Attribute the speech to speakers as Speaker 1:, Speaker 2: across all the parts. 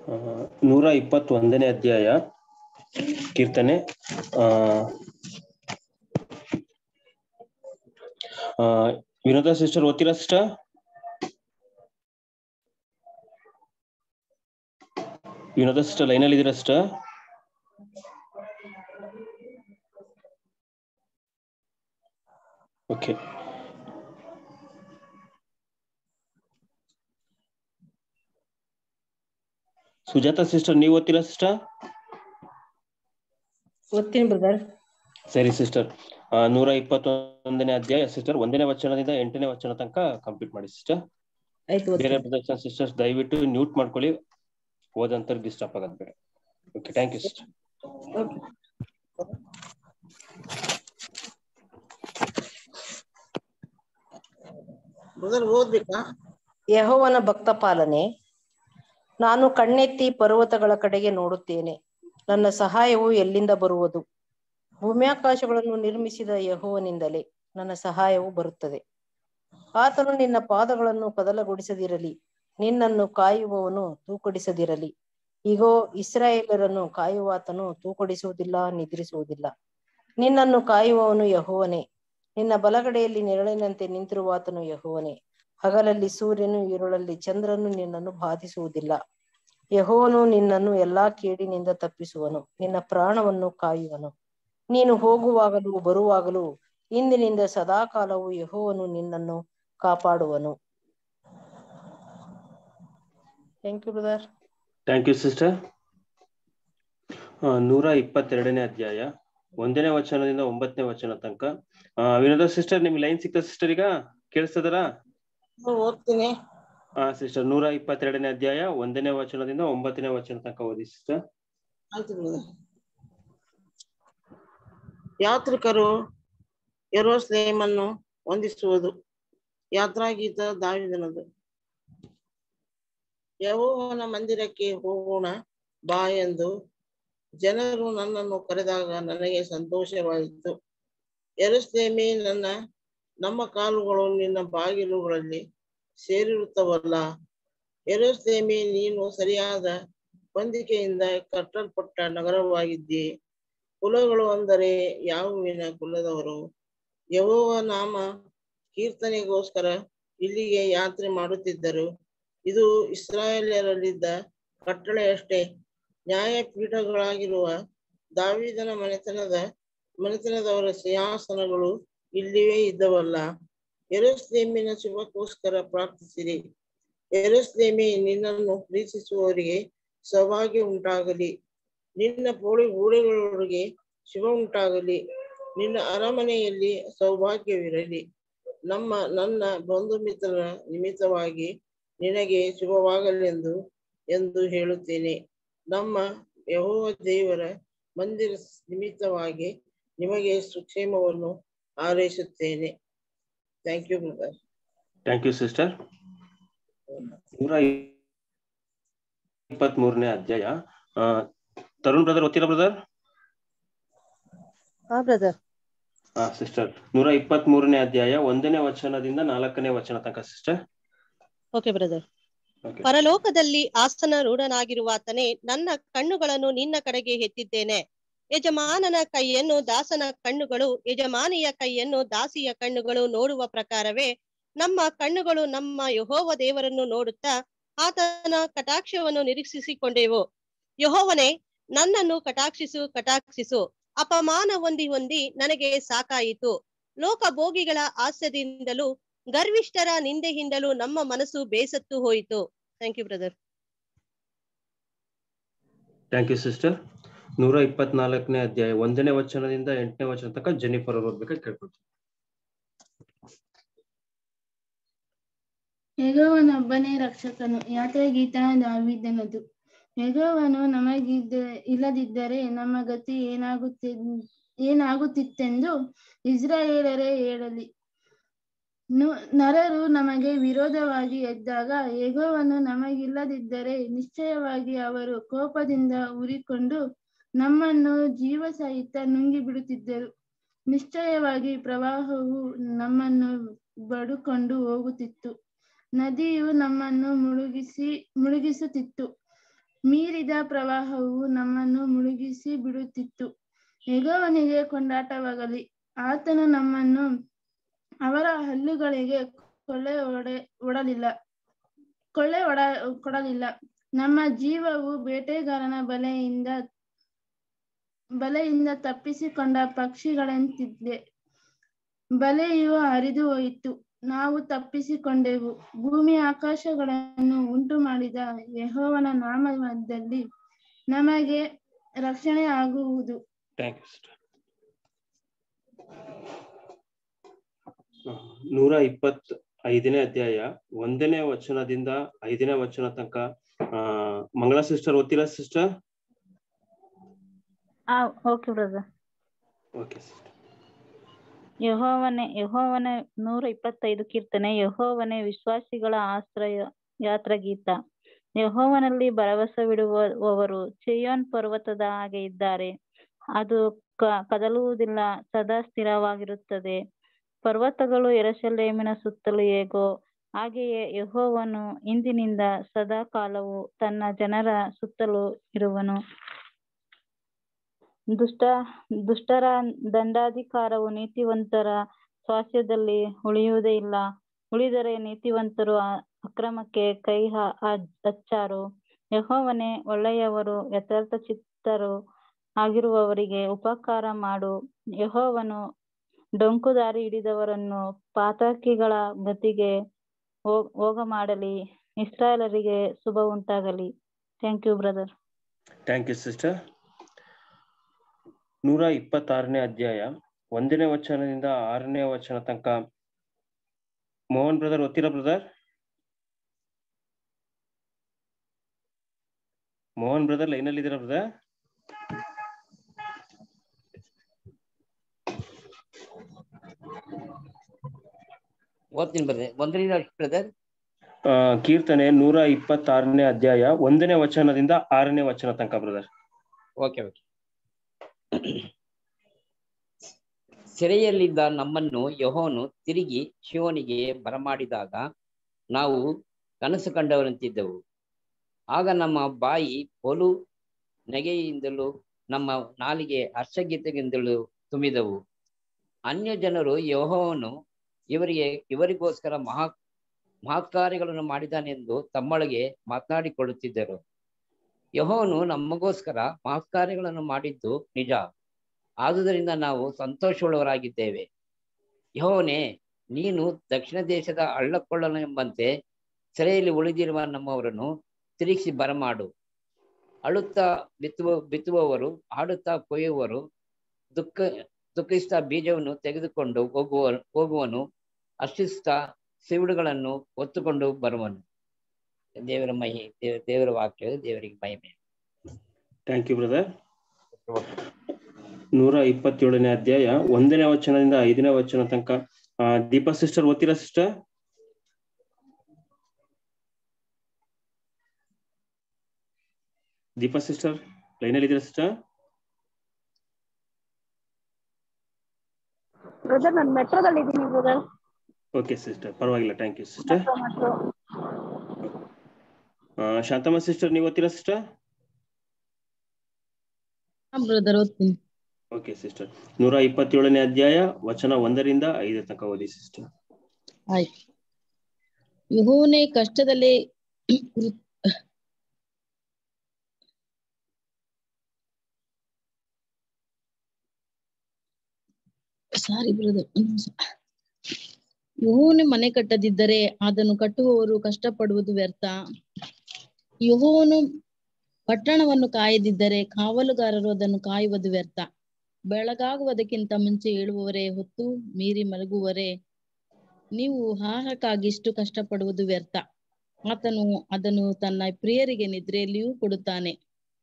Speaker 1: ಆ, ನೂರ ಇಪ್ಪತ್ತೊಂದನೇ ಅಧ್ಯಾಯ ಕೀರ್ತನೆ ಆ ಆ, ವಿನೋದ ಸಿಸ್ಟರ್ ಓದ್ತೀರಾ ಸಿಸ್ಟರ್ ವಿನೋದ ಸಿಸ್ಟರ್ ಲೈನಲ್ಲಿ ಇದ್ದೀರಾ ಸಿಸ್ಟರ್ ಓಕೆ ಸುಜಾತ ಸಿಸ್ಟರ್ ನೀವು ಓದ್ತೀರಾ ಸಿಸ್ಟರ್
Speaker 2: ಓದ್ತೀನಿ ಬ್ರದರ್
Speaker 1: ಸರಿ ಸಿಸ್ಟರ್ ನೂರ ಇಪ್ಪತ್ತೊಂದನೇ ಅಧ್ಯಾಯ ಸಿಸ್ಟರ್ ಒಂದನೇ ವಚನದಿಂದ ಎಂಟನೇ ವಚನ ತನಕ ಕಂಪ್ಲೀಟ್ ಮಾಡಿ ಸಿಸ್ಟರ್
Speaker 2: ಆಯ್ತು
Speaker 1: ಬೇರೆ
Speaker 2: ಓದ್ತೀನಿ
Speaker 1: ಬ್ರದರ್ಸ್ ಸಿಸ್ಟರ್ಸ್ ದಯವಿಟ್ಟು ನ್ಯೂಟ್ ಮಾಡ್ಕೊಳ್ಳಿ ಓದಂತರ ಡಿಸ್ಟರ್ಬ್ ಆಗೋದ್ ಬೇಡ okay thank you sister
Speaker 2: okay
Speaker 3: brother ಓದ್ಬೇಕಾ
Speaker 2: ಯಹೋವನ ಭಕ್ತ ಪಾಲನೆ ನಾನು ಕಣ್ಣೆತ್ತಿ ಪರ್ವತಗಳ ಕಡೆಗೆ ನೋಡುತ್ತೇನೆ ನನ್ನ ಸಹಾಯವು ಎಲ್ಲಿಂದ ಬರುವುದು ಭೂಮ್ಯಾಕಾಶಗಳನ್ನು ನಿರ್ಮಿಸಿದ ಯಹೋವನಿಂದಲೇ ನನ್ನ ಸಹಾಯವು ಬರುತ್ತದೆ ಆತನು ನಿನ್ನ ಪಾದಗಳನ್ನು ಕದಲಗೊಳಿಸದಿರಲಿ ನಿನ್ನನ್ನು ಕಾಯುವವನು ತೂಕಡಿಸದಿರಲಿ ಇಗೋ ಇಸ್ರಾಯೇಲರನ್ನು ಕಾಯುವಾತನು ತೂಕಡಿಸುವುದಿಲ್ಲ ನಿದ್ರಿಸುವುದಿಲ್ಲ ನಿನ್ನನ್ನು ಕಾಯುವವನು ಯಹೋವನೇ ನಿನ್ನ ಬಲಗಡೆಯಲ್ಲಿ ನೆರಳಿನಂತೆ ನಿಂತಿರುವಾತನು ಯಹೋವನೇ ಹಗಲಲ್ಲಿ ಸೂರ್ಯನು ഇരുಳಲ್ಲಿ ಚಂದ್ರನು ನಿನ್ನನ್ನು ಬಾಧಿಸುವುದಿಲ್ಲ ಯಹೋವನು ನಿನ್ನನ್ನು ಎಲ್ಲಾ ಕೇಡಿನಿಂದ ತಪ್ಪಿಸುವನು ನಿನ್ನ ಪ್ರಾಣವನ್ನು ಕಾಯುವನು ನೀನು ಹೋಗುವಾಗಲೂ ಬರುವಾಗಲೂ ಇಂದಿನಿಂದ ಸದಾಕಾಲವು ಯಹೋವನು ನಿನ್ನನ್ನು ಕಾಪಾಡುವನು thank you brother
Speaker 1: thank you sister ನೂರ ಇಪ್ಪತ್ತೆರಡನೇ ಅಧ್ಯಾಯ ಒಂದನೇ ವಚನದಿಂದ ಒಂಬತ್ತನೇ ವಚನ ತನಕ ಆ, ವಿನೋದ ಸಿಸ್ಟರ್ ನಿಮ್ಗೆ ಲೈನ್ ಸಿಕ್ತ ಸಿಸ್ಟರ್ ಈಗ ಕೇಳಿಸ್ತದರ
Speaker 3: ಹ್ಮ್, ಓದ್ತೀನಿ
Speaker 1: ಹಾ ಸಿಸ್ಟರ್ ನೂರ ಇಪ್ಪತ್ತೆರಡನೇ ಅಧ್ಯಾಯ ಒಂದನೇ ವಚನದಿಂದ ಒಂಬತ್ತನೇ ವಚನ ತನಕ ಓದಿ ಸಿಸ್ಟರ್
Speaker 3: ಆಯ್ತು ಬ್ರದರ್ ಯಾತ್ರಿಕರು ಯೆರೂಸಲೇಮನ್ನು ವಂದಿಸುವುದು ಯಾತ್ರಾಗೀತ ದಾವಿದನದು ಯಹೋವನ ಮಂದಿರಕ್ಕೆ ಹೋಗೋಣ ಬಾ ಎಂದು ಜನರು ನನ್ನನ್ನು ಕರೆದಾಗ ನನಗೆ ಸಂತೋಷವಾಯಿತು ಯೆರೂಸಲೇಮೇ ನನ್ನ ನಮ್ಮ ಕಾಲುಗಳು ನಿನ್ನ ಬಾಗಿಲುಗಳಲ್ಲಿ ಸೇರಿರುತ್ತವಲ್ಲ ಯೆರೂಸಲೇಮೇ ನೀನು ಸರಿಯಾದ ಹೊಂದಿಕೆಯಿಂದ ಕಟ್ಟಲ್ಪಟ್ಟ ನಗರವಾಗಿದ್ದಿ ಕುಲಗಳು ಅಂದರೆ ಯಾವುವಿನ ಕುಲದವರು ಯಹೋವ ನಾಮ ಕೀರ್ತನೆಗೋಸ್ಕರ ಇಲ್ಲಿಗೆ ಯಾತ್ರೆ ಮಾಡುತ್ತಿದ್ದರು ಇದು ಇಸ್ರಾಯೇಲ್ಯರಲ್ಲಿದ್ದ ಕಟ್ಟಳೆಯಷ್ಟೇ ನ್ಯಾಯಪೀಠಗಳಾಗಿರುವ ದಾವಿದನ ಮನೆತನದ ಮನೆತನದವರ ಸಿಂಹಾಸನಗಳು ಇಲ್ಲಿಯೇ ಇದ್ದವಲ್ಲ ಯೆರೂಸಲೇಮಿನ ಶುಭಕ್ಕೋಸ್ಕರ ಪ್ರಾರ್ಥಿಸಿರಿ ಯೆರೂಸಲೇಮೇ ನಿನ್ನನ್ನು ಪ್ರೀತಿಸುವವರಿಗೆ ಸೌಭಾಗ್ಯ ಉಂಟಾಗಲಿ ನಿನ್ನ ಪೋಳಿ ಗೋಡೆಗಳೊಳಗೆ ಶುಭ ಉಂಟಾಗಲಿ ನಿನ್ನ ಅರಮನೆಯಲ್ಲಿ ಸೌಭಾಗ್ಯವಿರಲಿ ನಮ್ಮ ನನ್ನ ಬಂಧು ಮಿತ್ರರ ನಿಮಿತ್ತವಾಗಿ ನಿನಗೆ ಶುಭವಾಗಲೆಂದು ಎಂದು ಹೇಳುತ್ತೇನೆ ನಮ್ಮ ಯಹೋವ ದೇವರ ಮಂದಿರ ನಿಮಿತ್ತವಾಗಿ ನಿಮಗೆ ಸುಕ್ಷೇಮವನ್ನು ಹಾರೈಸುತ್ತೇನೆ thank you brother
Speaker 1: thank you sister ನೂರ ಇಪ್ಪತ್ತ್ ಮೂರನೇ ಅಧ್ಯಾಯ ಆ, ತರುಣ್ ಬ್ರದರ್ ಓದ್ತೀರಾ ಬ್ರದರ್
Speaker 2: ಹಾ ಬ್ರದರ್
Speaker 1: ಹಾ ಸಿಸ್ಟರ್ ನೂರ ಇಪ್ಪತ್ತ್ ಮೂರನೇ ಅಧ್ಯಾಯ ಒಂದನೇ ವಚನದಿಂದ ನಾಲ್ಕನೇ ವಚನ ತನಕ ಸಿಸ್ಟರ್
Speaker 4: ಓಕೆ ಬ್ರದರ್
Speaker 1: ಓಕೆ
Speaker 4: ಪರಲೋಕದಲ್ಲಿ ಆಸನ ರೂಢನಾಗಿರುವಾತನೇ ನನ್ನ ಕಣ್ಣುಗಳನ್ನು ನಿನ್ನ ಕಡೆಗೆ ಎತ್ತಿದ್ದೇನೆ ಯಜಮಾನನ ಕೈಯನ್ನು ದಾಸನ ಕಣ್ಣುಗಳು ಯಜಮಾನಿಯ ಕೈಯನ್ನು ದಾಸಿಯ ಕಣ್ಣುಗಳು ನೋಡುವ ಪ್ರಕಾರವೇ ನಮ್ಮ ಕಣ್ಣುಗಳು ನಮ್ಮ ಯಹೋವ ದೇವರನ್ನು ನೋಡುತ್ತಾ ಆತನ ಕಟಾಕ್ಷವನ್ನು ನಿರೀಕ್ಷಿಸಿಕೊಂಡೆವು ಯಹೋವನೇ ನನ್ನನ್ನು ಕಟಾಕ್ಷಿಸು ಕಟಾಕ್ಷಿಸು ಅಪಮಾನ ಹೊಂದಿ ಹೊಂದಿ ನನಗೆ ಸಾಕಾಯಿತು ಲೋಕಭೋಗಿಗಳ ಹಾಸ್ಯದಿಂದಲೂ ಗರ್ವಿಷ್ಠರ ನಿಂದೆಯಿಂದಲೂ ನಮ್ಮ ಮನಸ್ಸು ಬೇಸತ್ತು ಹೋಯಿತು thank you brother
Speaker 1: thank you sister ನೂರ ಇಪ್ಪತ್ನಾಲ್ಕನೇ ಅಧ್ಯಾಯ ಒಂದನೇ ವಚನದಿಂದ ಎಂಟನೇ ವಚನ ತನಕ ಜೆನಿಫರ್ ಅವ್ರು ಓದ್ಬೇಕಾಗಿ ಕೇಳ್ಕೊಳ್ತೀನಿ
Speaker 5: ಯೆಹೋವನೊಬ್ಬನೇ ರಕ್ಷಕನು ಯಾತ್ರೆ ಗೀತನ ದಾವಿದನದು ಯೆಹೋವನು ನಮಗಿದ್ದ ಇಲ್ಲದಿದ್ದರೆ ನಮ್ಮ ಗತಿ ಏನಾಗುತ್ತೆ ಏನಾಗುತ್ತಿತ್ತೆಂದು ಇಸ್ರಾಯೇಲರೇ ಹೇಳಲಿ ನು- ನರರು ನಮಗೆ ವಿರೋಧವಾಗಿ ಎದ್ದಾಗ ಯೆಹೋವನು ನಮಗಿಲ್ಲದಿದ್ದರೆ ನಿಶ್ಚಯವಾಗಿ ಅವರು ಕೋಪದಿಂದ ಉರಿಕೊಂಡು ನಮ್ಮನ್ನು ಜೀವ ಸಹಿತ ನುಂಗಿ ಬಿಡುತ್ತಿದ್ದರು ನಿಶ್ಚಯವಾಗಿ ಪ್ರವಾಹವು ನಮ್ಮನ್ನು ಬಡುಕೊಂಡು ಹೋಗುತ್ತಿತ್ತು ನದಿಯು ನಮ್ಮನ್ನು ಮುಳುಗಿಸಿ ಮುಳುಗಿಸುತ್ತಿತ್ತು ಮೀರಿದ ಪ್ರವಾಹವು ನಮ್ಮನ್ನು ಮುಳುಗಿಸಿ ಬಿಡುತ್ತಿತ್ತು ಯೆಹೋವನಿಗೆ ಕೊಂಡಾಟವಾಗಲಿ ಆತನು ನಮ್ಮನ್ನು ಅವರ ಹಲ್ಲುಗಳಿಗೆ ಕೊಳ್ಳೆ ಒಡೆ ಒಡಲಿಲ್ಲ ಕೊಳ್ಳೆ ಒಡ ಕೊಡಲಿಲ್ಲ ನಮ್ಮ ಜೀವವು ಬೇಟೆಗಾರನ ಬಲೆಯಿಂದ ಬಲೆಯಿಂದ ತಪ್ಪಿಸಿಕೊಂಡ ಪಕ್ಷಿಗಳಂತಿದ್ದೆ ಬಲೆಯು ಹರಿದು ಹೋಯಿತು ನಾವು ತಪ್ಪಿಸಿಕೊಂಡೆವು ಭೂಮಿ ಆಕಾಶಗಳನ್ನು ಉಂಟು ಮಾಡಿದ ಯೆಹೋವನ ನಾಮದಲ್ಲಿ ನಮಗೆ ರಕ್ಷಣೆ ಆಗುವುದು
Speaker 1: ಥ್ಯಾಂಕ್ ಯು ಸಿಸ್ಟರ್ ನೂರ ಇಪ್ಪತ್ ಐದನೇ ಅಧ್ಯಾಯ ಒಂದನೇ ವಚನದಿಂದ ಐದನೇ ವಚನ ತನಕ ಆ ಮಂಗಳ ಸಿಸ್ಟರ್ ಓದ್ತೀರಾ ಸಿಸ್ಟರ್
Speaker 6: ಆ ಓಕೆ ಬ್ರದರ್
Speaker 1: ಓಕೆ ಸಿಸ್ಟರ್
Speaker 6: ಯಹೋವನೇ ಯಹೋವನ ನೂರ ಇಪ್ಪತ್ತೈದು ಕೀರ್ತನೆ ಯಹೋವನೇ ವಿಶ್ವಾಸಿಗಳ ಆಶ್ರಯ ಯಾತ್ರಗೀತ ಯಹೋವನಲ್ಲಿ ಭರವಸವಿಡುವವರು ಚೇಯೋನ್ ಪರ್ವತದ ಹಾಗೆ ಇದ್ದಾರೆ ಅದು ಕ- ಕದಲುವುದಿಲ್ಲ ಸದಾ ಸ್ಥಿರವಾಗಿರುತ್ತದೆ ಪರ್ವತಗಳು ಎರಶಲೇಮಿನ ಸುತ್ತಲೂ ಹೇಗೋ ಹಾಗೆಯೇ ಯಹೋವನು ಇಂದಿನಿಂದ ಸದಾ ಕಾಲವು ತನ್ನ ಜನರ ಸುತ್ತಲೂ ಇರುವನು ದುಷ್ಟ ದುಷ್ಟರ ದಂಡಾಧಿಕಾರವು ನೀತಿವಂತರ ಸ್ವಾಸ್ಯದಲ್ಲಿ ಉಳಿಯುವುದೇ ಇಲ್ಲ ಉಳಿದರೆ ನೀತಿವಂತರು ಆ- ಅಕ್ರಮಕ್ಕೆ ಕೈ ಹ- ಹ- ಹಚ್ಚಾರು ಯೆಹೋವನೇ ಒಳ್ಳೆಯವರು ಯಥಾರ್ಥ ಚಿತ್ತರು ಆಗಿರುವವರಿಗೆ ಉಪಕಾರ ಮಾಡು ಯೆಹೋವನು ಡೊಂಕುದಾರಿ ಹಿಡಿದವರನ್ನು ಪಾತಕಿಗಳ ಗತಿಗೆ ಹೋಗ ಹೋಗ ಮಾಡಲಿ ಇಸ್ರಾಯೇಲರಿಗೆ ಶುಭ ಉಂಟಾಗಲಿ thank you brother
Speaker 1: thank you sister ನೂರ ಇಪ್ಪತ್ತಾರನೇ ಅಧ್ಯಾಯ ಒಂದನೇ ವಚನದಿಂದ ಆರನೇ ವಚನ ತನಕ ಮೋಹನ್ ಬ್ರದರ್ ಓದ್ತೀರಾ ಬ್ರದರ್ ಮೋಹನ್ ಬ್ರದರ್ ಲೈನಲ್ಲಿ ಇದ್ದೀರಾ ಬ್ರದರ್
Speaker 7: ಓದ್ತೀನಿ ಬ್ರದರ್ ಒಂದರಿಂದ ಬ್ರದರ್
Speaker 1: ಆ, ಕೀರ್ತನೆ ನೂರ ಇಪ್ಪತ್ತಾರನೇ ಅಧ್ಯಾಯ ಒಂದನೇ ವಚನದಿಂದ ಆರನೇ ವಚನ ತನಕ ಬ್ರದರ್
Speaker 7: ಓಕೆ ಓಕೆ ಸೆರೆಯಲ್ಲಿದ್ದ ನಮ್ಮನ್ನು ಯಹೋನು ತಿರುಗಿ ಶಿವನಿಗೆ ಬರಮಾಡಿದಾಗ ನಾವು ಕನಸು ಕಂಡವರಂತಿದ್ದೆವು ಆಗ ನಮ್ಮ ಬಾಯಿ ಪೊಲು ನೆಗೆಯಿಂದಲೂ ನಮ್ಮ ನಾಲಿಗೆ ಹರ್ಷಗೀತೆಗಿಂದಲೂ ತುಂಬಿದವು ಅನ್ಯ ಜನರು ಯಹೋವನು ಇವರಿಗೆ ಇವರಿಗೋಸ್ಕರ ಮಹಾ ಮಹತ್ಕಾರ್ಯಗಳನ್ನು ಮಾಡಿದಾನೆಂದು ತಮ್ಮೊಳಗೆ ಮಾತನಾಡಿಕೊಳ್ಳುತ್ತಿದ್ದರು ಯಹೋವನು ನಮಗೋಸ್ಕರ ಮಹತ್ಕಾರ್ಯಗಳನ್ನು ಮಾಡಿದ್ದು ನಿಜ ಆದುದರಿಂದ ನಾವು ಸಂತೋಷವುಳ್ಳವರಾಗಿದ್ದೇವೆ ಯಹೋವನೇ ನೀನು ದಕ್ಷಿಣ ದೇಶದ ಹಳ್ಳಕೊಳ್ಳಲೆಂಬಂತೆ ಸೆರೆಯಲ್ಲಿ ಉಳಿದಿರುವ ನಮ್ಮವರನ್ನು ತಿರುಗಿಸಿ ಬರಮಾಡು ಅಳುತ್ತಾ ಬಿತ್ತುವ ಬಿತ್ತುವವರು ಹಾಡುತ್ತಾ ಕೊಯ್ಯುವವರು ದುಃಖ ದುಃಖಿಸ್ತಾ ಬೀಜವನ್ನು ತೆಗೆದುಕೊಂಡು ಹೋಗುವ ಹೋಗುವನು ಹರ್ಷಿಸ್ತಾ ಸಿವುಡುಗಳನ್ನು ಹೊತ್ತುಕೊಂಡು ಬರುವನು ದೇವರ ಮಹಿ ದೇವ ದೇವರ ವಾಕ್ಯ ದೇವರಿಗೆ ಮಹಿಮೆ
Speaker 1: ಥ್ಯಾಂಕ್ ಯು ಬ್ರದರ್ ನೂರ ಇಪ್ಪತ್ತೇಳನೇ ಅಧ್ಯಾಯ ಒಂದನೇ ವಚನದಿಂದ ಐದನೇ ವಚನ ತನಕ ಆ, ದೀಪಾ ಸಿಸ್ಟರ್ ಓದ್ತೀರಾ ಸಿಸ್ಟರ್ ದೀಪಾ ಸಿಸ್ಟರ್ ಲೈನಲ್ಲಿ ಇದ್ದೀರಾ ಸಿಸ್ಟರ್
Speaker 8: ಬ್ರದರ್ ನಾನು ಮೆಟ್ರೋದಲ್ಲಿ ಇದ್ದೀನಿ ಬ್ರದರ್
Speaker 1: ಓಕೆ ಸಿಸ್ಟರ್ ಪರವಾಗಿಲ್ಲ thank you sister Shantamma sister ನೀವು ಓದ್ತೀರಾ ಸಿಸ್ಟರ್
Speaker 8: ಬ್ರದರ್ ಓದ್ತೀನಿ
Speaker 1: ಓಕೆ ಸಿಸ್ಟರ್ ನೂರ ಇಪ್ಪತ್ತೇಳನೇ ಅಧ್ಯಾಯ ವಚನ ಒಂದರಿಂದ ಐದು ತನಕ ಓದಿ ಸಿಸ್ಟರ್
Speaker 8: ಆಯ್ತು ಯೆಹೋವನೇ ಕಷ್ಟದಲ್ಲಿ ಸಾರಿ ಬ್ರದರ್ ಯೆಹೋವನೇ ಮನೆ ಕಟ್ಟದಿದ್ದರೆ ಅದನ್ನು ಕಟ್ಟುವವರು ಕಷ್ಟಪಡುವುದು ವ್ಯರ್ಥ ಯೆಹೋವನು ಪಟ್ಟಣವನ್ನು ಕಾಯದಿದ್ದರೆ ಕಾವಲುಗಾರರು ಅದನ್ನು ಕಾಯುವುದು ವ್ಯರ್ಥ ಬೆಳಗಾಗುವುದಕ್ಕಿಂತ ಮುಂಚೆ ಏಳುವವರೇ ಹೊತ್ತು ಮೀರಿ ಮಲಗುವವರೇ ನೀವು ಆಹಾರಕ್ಕಾಗಿ ಇಷ್ಟು ಕಷ್ಟಪಡುವುದು ವ್ಯರ್ಥ ಆತನು ಅದನ್ನು ತನ್ನ ಪ್ರಿಯರಿಗೆ ನಿದ್ರೆಯಲ್ಲಿಯೂ ಕೊಡುತ್ತಾನೆ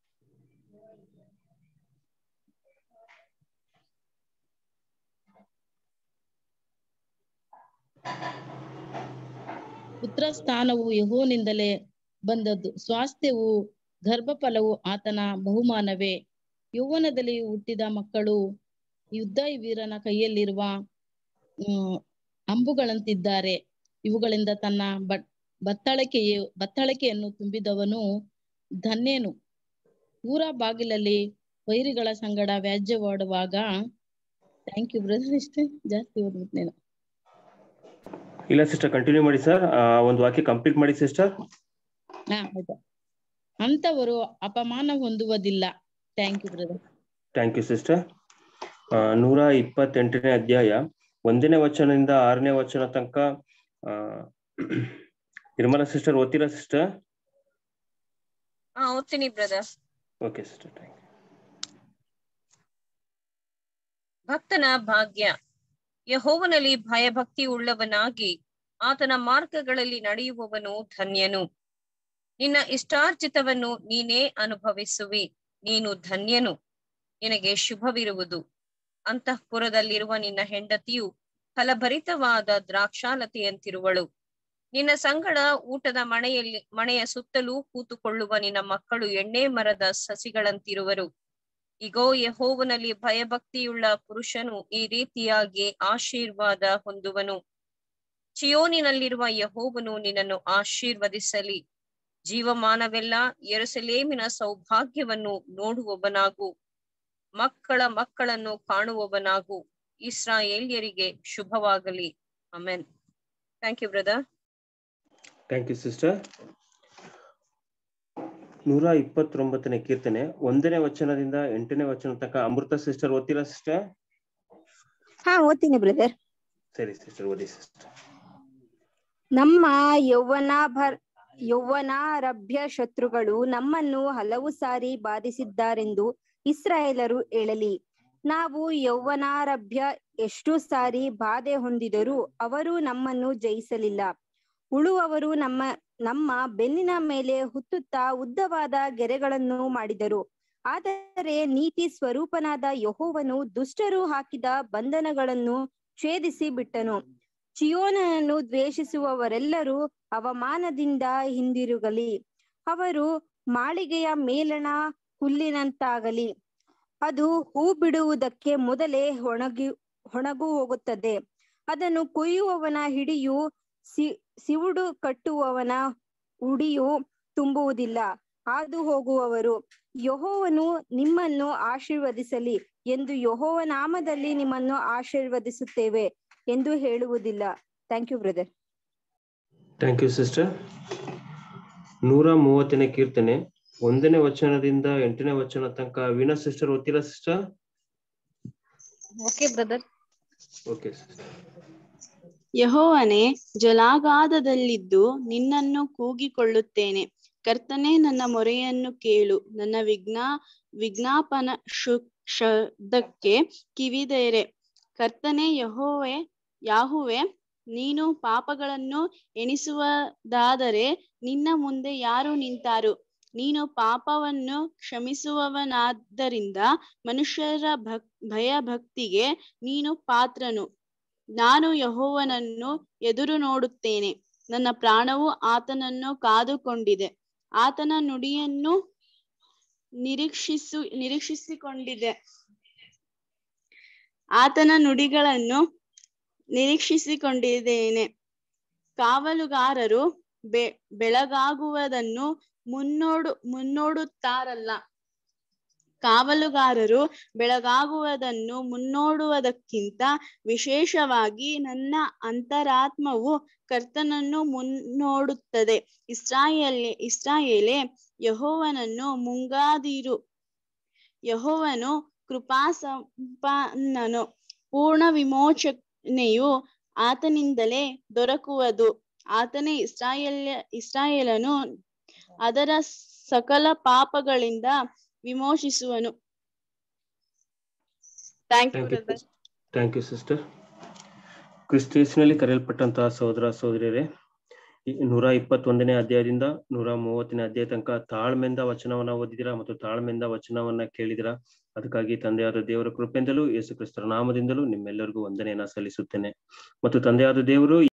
Speaker 8: ಪುತ್ರ ಸ್ಥಾನವು ಯಹೋನಿಂದಲೇ ಬಂದದ್ದು ಸ್ವಾಸ್ಥ್ಯವು ಗರ್ಭಫಲವು ಆತನ ಬಹುಮಾನವೇ ಯೌವನದಲ್ಲಿ ಹುಟ್ಟಿದ ಮಕ್ಕಳು ಯುದ್ಧ ವೀರನ ಕೈಯಲ್ಲಿರುವ ಹ್ಮ್ ಅಂಬುಗಳಂತಿದ್ದಾರೆ ಇವುಗಳಿಂದ ತನ್ನ ಬ ಬತ್ತಳಿಕೆಯು ಬತ್ತಳಿಕೆಯನ್ನು ತುಂಬಿದವನು ಧನ್ಯನು ಊರ ಬಾಗಿಲಲ್ಲಿ ವೈರಿಗಳ ಸಂಗಡ ವ್ಯಾಜ್ಯವಾಡುವಾಗ ಥ್ಯಾಂಕ್ ಯು ಬ್ರದರ್ ಇಷ್ಟೇ ಜಾಸ್ತಿ ಓದ್ಬಿಟ್ನೇನು
Speaker 1: ಇಲ್ಲ ಸಿಸ್ಟರ್ ಕಂಟಿನ್ಯೂ ಮಾಡಿ ಸರ್ ಒಂದು ವಾಕ್ಯ ಕಂಪ್ಲೀಟ್ ಮಾಡಿ ಸಿಸ್ಟರ್
Speaker 8: ಹಾ ಹೌದಾ ಅಂತವರು ಅಪಮಾನ ಹೊಂದುವುದಿಲ್ಲ thank you brother
Speaker 1: thank you sister ನೂರ ಇಪ್ಪತ್ತೆಂಟನೇ ಅಧ್ಯಾಯ ಒಂದನೇ ವಚನದಿಂದ ಆರನೇ ವಚನ ತನಕ ಆ, ನಿರ್ಮಲಾ ಸಿಸ್ಟರ್ ಓದ್ತೀರಾ ಸಿಸ್ಟರ್
Speaker 9: ಹಾ ಓದ್ತೀನಿ ಬ್ರದರ್
Speaker 1: ಓಕೆ ಸಿಸ್ಟರ್ ಥ್ಯಾಂಕ್
Speaker 9: ಭಕ್ತನ ಭಾಗ್ಯ ಯಹೋವನಲ್ಲಿ ಭಯಭಕ್ತಿ ಉಳ್ಳವನಾಗಿ ಆತನ ಮಾರ್ಗಗಳಲ್ಲಿ ನಡೆಯುವವನು ಧನ್ಯನು ನಿನ್ನ ಇಷ್ಟಾರ್ಜಿತವನ್ನು ನೀನೇ ಅನುಭವಿಸುವಿ ನೀನು ಧನ್ಯನು ನಿನಗೆ ಶುಭವಿರುವುದು ಅಂತಃಪುರದಲ್ಲಿರುವ ನಿನ್ನ ಹೆಂಡತಿಯು ಫಲಭರಿತವಾದ ದ್ರಾಕ್ಷಾಲತೆಯಂತಿರುವಳು ನಿನ್ನ ಸಂಗಡ ಊಟದ ಮಣೆಯಲ್ಲಿ ಮಣೆಯ ಸುತ್ತಲೂ ಕೂತುಕೊಳ್ಳುವ ನಿನ್ನ ಮಕ್ಕಳು ಎಣ್ಣೆ ಮರದ ಸಸಿಗಳಂತಿರುವರು ಇಗೋ ಯಹೋವನಲ್ಲಿ ಭಯಭಕ್ತಿಯುಳ್ಳ ಪುರುಷನು ಈ ರೀತಿಯಾಗಿ ಆಶೀರ್ವಾದ ಹೊಂದುವನು ಚಿಯೋನಿನಲ್ಲಿರುವ ಯಹೋವನು ನಿನ್ನನ್ನು ಆಶೀರ್ವದಿಸಲಿ ಜೀವಮಾನವೆಲ್ಲ ಯೆರೂಸಲೇಮಿನ ಸೌಭಾಗ್ಯವನ್ನು ನೋಡುವವನಾಗು ಮಕ್ಕಳ ಮಕ್ಕಳನ್ನು ಕಾಣುವವನಾಗು ಇಸ್ರಾಯೇಲ್ಯರಿಗೆ ಶುಭವಾಗಲಿ amen thank you brother
Speaker 1: thank you sister ನೂರ ಇಪ್ಪತ್ತೊಂಬತ್ತನೇ ಕೀರ್ತನೆ ಒಂದನೇ ವಚನದಿಂದ ಎಂಟನೇ ವಚನ ತನಕ ಅಮೃತ ಸಿಸ್ಟರ್ ಓದ್ತೀರಾ ಸಿಸ್ಟರ್
Speaker 10: ಹಾ ಓದ್ತೀನಿ ಬ್ರದರ್
Speaker 1: ಸರಿ ಸಿಸ್ಟರ್ ಓದಿ ಸಿಸ್ಟರ್
Speaker 10: ನಮ್ಮ ಯೌವನಾಭರ್ ಯೌವನಾರಭ್ಯ ಶತ್ರುಗಳು ನಮ್ಮನ್ನು ಹಲವು ಸಾರಿ ಬಾಧಿಸಿದ್ದಾರೆಂದು ಇಸ್ರಾಯೇಲರು ಹೇಳಲಿ ನಾವು ಯೌವನಾರಭ್ಯ ಎಷ್ಟು ಸಾರಿ ಬಾಧೆ ಹೊಂದಿದರೂ ಅವರು ನಮ್ಮನ್ನು ಜಯಿಸಲಿಲ್ಲ ಉಳುವವರು ನಮ್ಮ ನಮ್ಮ ಬೆನ್ನಿನ ಮೇಲೆ ಹುತ್ತುತ್ತಾ ಉದ್ದವಾದ ಗೆರೆಗಳನ್ನು ಮಾಡಿದರು ಆದರೆ ನೀತಿ ಸ್ವರೂಪನಾದ ಯಹೋವನು ದುಷ್ಟರು ಹಾಕಿದ ಬಂಧನಗಳನ್ನು ಛೇದಿಸಿ ಬಿಟ್ಟನು ಚಿಯೋನನ್ನು ದ್ವೇಷಿಸುವವರೆಲ್ಲರೂ ಅವಮಾನದಿಂದ ಹಿಂದಿರುಗಲಿ ಅವರು ಮಾಳಿಗೆಯ ಮೇಲಣ ಹುಲ್ಲಿನಂತಾಗಲಿ ಅದು ಹೂ ಬಿಡುವುದಕ್ಕೆ ಮೊದಲೇ ಒಣಗಿ ಒಣಗು ಹೋಗುತ್ತದೆ ಅದನ್ನು ಕೊಯ್ಯುವವನ ಹಿಡಿಯು ಸಿ ಸಿವುಡು ಕಟ್ಟುವವನ ಉಡಿಯು ತುಂಬುವುದಿಲ್ಲ ಹಾದು ಹೋಗುವವರು ಯಹೋವನು ನಿಮ್ಮನ್ನು ಆಶೀರ್ವದಿಸಲಿ ಎಂದು ಯಹೋವ ನಾಮದಲ್ಲಿ ನಿಮ್ಮನ್ನು ಆಶೀರ್ವದಿಸುತ್ತೇವೆ ಎಂದು ಹೇಳುವುದಿಲ್ಲ thank you brother
Speaker 1: thank you sister ನೂರ ಮೂವತ್ತನೇ ಕೀರ್ತನೆ ಒಂದನೇ ವಚನದಿಂದ ಎಂಟನೇ ವಚನ ತನಕ ವೀಣಾ ಸಿಸ್ಟರ್ ಓದ್ತೀರಾ sister
Speaker 11: okay brother
Speaker 1: okay sister
Speaker 12: ಯಹೋವನೇ ಜಲಾಗಾಧದಲ್ಲಿದ್ದು ನಿನ್ನನ್ನು ಕೂಗಿಕೊಳ್ಳುತ್ತೇನೆ ಕರ್ತನೆ ನನ್ನ ಮೊರೆಯನ್ನು ಕೇಳು ನನ್ನ ವಿಜ್ಞಾ ವಿಜ್ಞಾಪನ ಶು ಶಬ್ದಕ್ಕೆ ಕಿವಿದೇರೆ ಕರ್ತನೆ ಯಹೋವೆ ಯಾಹುವೆ ನೀನು ಪಾಪಗಳನ್ನು ಎಣಿಸುವುದಾದರೆ ನಿನ್ನ ಮುಂದೆ ಯಾರು ನಿಂತಾರು ನೀನು ಪಾಪವನ್ನು ಕ್ಷಮಿಸುವವನಾದ್ದರಿಂದ ಮನುಷ್ಯರ ಭಕ್ ಭಯ ಭಕ್ತಿಗೆ ನೀನು ಪಾತ್ರನು ನಾನು ಯಹೋವನನ್ನು ಎದುರು ನೋಡುತ್ತೇನೆ ನನ್ನ ಪ್ರಾಣವು ಆತನನ್ನು ಕಾದುಕೊಂಡಿದೆ ಆತನ ನುಡಿಯನ್ನು ನಿರೀಕ್ಷಿಸು ನಿರೀಕ್ಷಿಸಿಕೊಂಡಿದೆ ಆತನ ನುಡಿಗಳನ್ನು ನಿರೀಕ್ಷಿಸಿಕೊಂಡಿದ್ದೇನೆ ಕಾವಲುಗಾರರು ಬೆ ಬೆಳಗಾಗುವುದನ್ನು ಮುನ್ನೋಡು ಮುನ್ನೋಡುತ್ತಾರಲ್ಲ ಕಾವಲುಗಾರರು ಬೆಳಗಾಗುವುದನ್ನು ಮುನ್ನೋಡುವುದಕ್ಕಿಂತ ವಿಶೇಷವಾಗಿ ನನ್ನ ಅಂತರಾತ್ಮವು ಕರ್ತನನ್ನು ಮುನ್ನೋಡುತ್ತದೆ ಇಸ್ರಾಯೇಲ್ ಇಸ್ರಾಯೇಲೆ ಯಹೋವನನ್ನು ಮುಂಗಾದಿರು ಯಹೋವನು ಕೃಪಾಸಂಪನ್ನನು ಪೂರ್ಣ ವಿಮೋಚನೆಯು ಆತನಿಂದಲೇ ದೊರಕುವುದು ಆತನೇ ಇಸ್ರಾಯೇಲ್ ಇಸ್ರಾಯೇಲನು ಅದರ ಸಕಲ ಪಾಪಗಳಿಂದ ವಿಮೋಚಿಸುವನು thank you
Speaker 1: thank you thank you sister ಕ್ರಿಸ್ಟಿಯಸ್ನಲ್ಲಿ ಕರೆಯಲ್ಪಟ್ಟಂತಹ ಸಹೋದರ ಸಹೋದರಿಯರೇ ಈ ನೂರ ಇಪ್ಪತ್ತೊಂದನೇ ಅಧ್ಯಾಯದಿಂದ ನೂರ ಮೂವತ್ತನೇ ಅಧ್ಯಾಯ ತನಕ ತಾಳ್ಮೆಯಿಂದ ವಚನವನ್ನ ಓದಿದಿರಾ ಮತ್ತು ತಾಳ್ಮೆಯಿಂದ ವಚನವನ್ನ ಕೇಳಿದಿರಾ ಅದಕ್ಕಾಗಿ ತಂದೆಯಾದ ದೇವರ ಕೃಪೆಯಿಂದಲೂ ಯೇಸು ಕ್ರಿಸ್ತರ ನಾಮದಿಂದಲೂ ನಿಮ್ಮೆಲ್ಲರಿಗೂ ವಂದನೆಯನ್ನ ಸಲ್ಲಿಸುತ್ತೇನೆ ಮತ್ತು ತಂದೆಯಾದ ದೇವರು